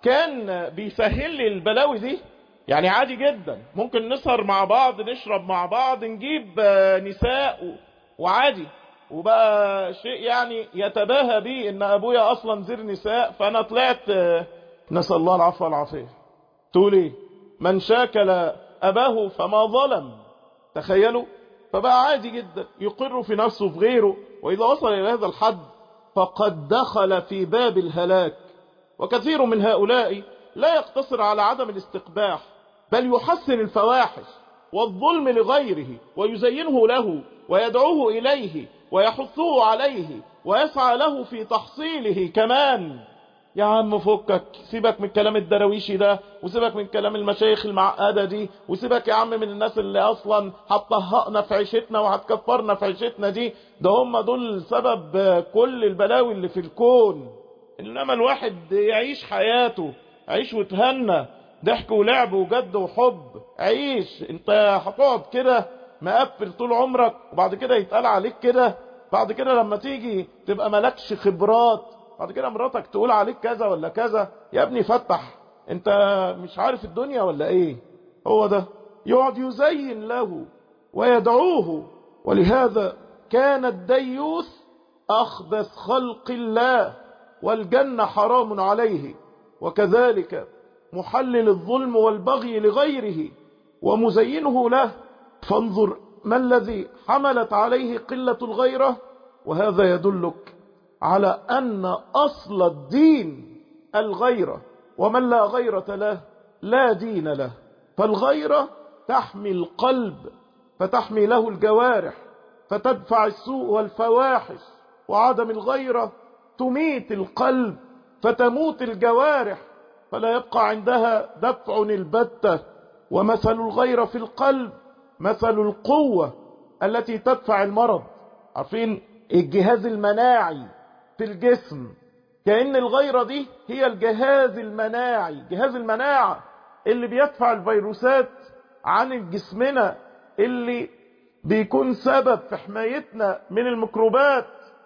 كان بيسهل لي البلاوي دي يعني عادي جدا ممكن نسهر مع بعض نشرب مع بعض نجيب نساء وعادي وبقى شيء يعني يتباهى بي ان ابويا اصلا زير نساء فانا طلعت نسأل الله العفو والعافية تقول ايه من شاكل اباه فما ظلم تخيلوا فبقى عادي جدا يقر في نفسه في غيره واذا وصل الى هذا الحد فقد دخل في باب الهلاك وكثير من هؤلاء لا يقتصر على عدم الاستقباح بل يحسن الفواحش والظلم لغيره ويزينه له ويدعوه إليه ويحثه عليه ويسعى له في تحصيله كمان يا عم فكك سيبك من كلام الدرويشي ده وسيبك من كلام المشايخ المعقدة دي وسيبك يا عم من الناس اللي اصلا هتطهقنا في عيشتنا وهتكفرنا في عيشتنا دي ده هم دول سبب كل البلاوي اللي في الكون انما الواحد يعيش حياته عيش وتهنى ضحك ولعب وجد وحب عيش انت هتقعد كده مقفل طول عمرك وبعد كده يتقال عليك كده بعد كده لما تيجي تبقى ملكش خبرات بعد كده مراتك تقول عليك كذا ولا كذا يا ابني فتح انت مش عارف الدنيا ولا ايه هو ده يقعد يزين له ويدعوه ولهذا كان الديوث اخبث خلق الله والجنة حرام عليه وكذلك محلل الظلم والبغي لغيره ومزينه له فانظر ما الذي حملت عليه قلة الغيرة وهذا يدلك على أن أصل الدين الغيرة ومن لا غيرة له لا دين له فالغيرة تحمي القلب فتحمي له الجوارح فتدفع السوء والفواحش وعدم الغيرة تميت القلب فتموت الجوارح فلا يبقى عندها دفع البتة ومثل الغيرة في القلب مثل القوة التي تدفع المرض عارفين الجهاز المناعي في الجسم كأن الغيرة دي هي الجهاز المناعي جهاز المناعة اللي بيدفع الفيروسات عن جسمنا اللي بيكون سبب في حمايتنا من الميكروبات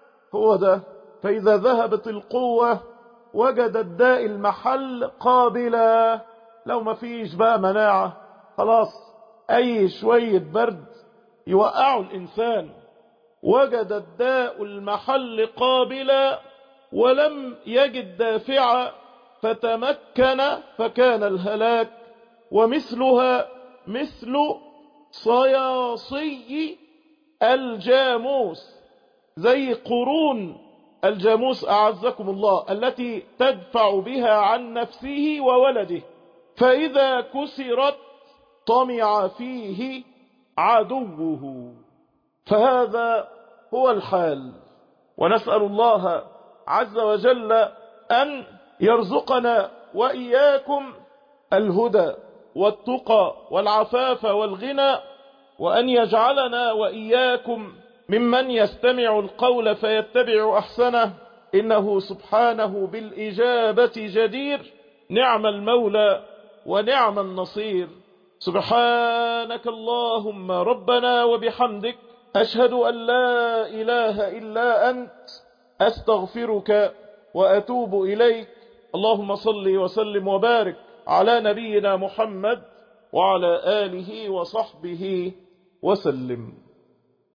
هو ده فإذا ذهبت القوة وجد الداء المحل قابلا لو ما فيش بقى مناعة خلاص أي شوية برد يوقعوا الإنسان وجد الداء المحل قابلا ولم يجد دافعا فتمكن فكان الهلاك ومثلها مثل صياصي الجاموس زي قرون الجاموس أعزكم الله التي تدفع بها عن نفسه وولده فإذا كسرت طمع فيه عدوه فهذا هو الحال ونسأل الله عز وجل أن يرزقنا وإياكم الهدى والتقى والعفاف والغنى وأن يجعلنا وإياكم ممن يستمع القول فيتبع أحسنه إنه سبحانه بالإجابة جدير نعم المولى ونعم النصير سبحانك اللهم ربنا وبحمدك أشهد أن لا إله إلا أنت أستغفرك وأتوب إليك اللهم صل وسلم وبارك على نبينا محمد وعلى آله وصحبه وسلم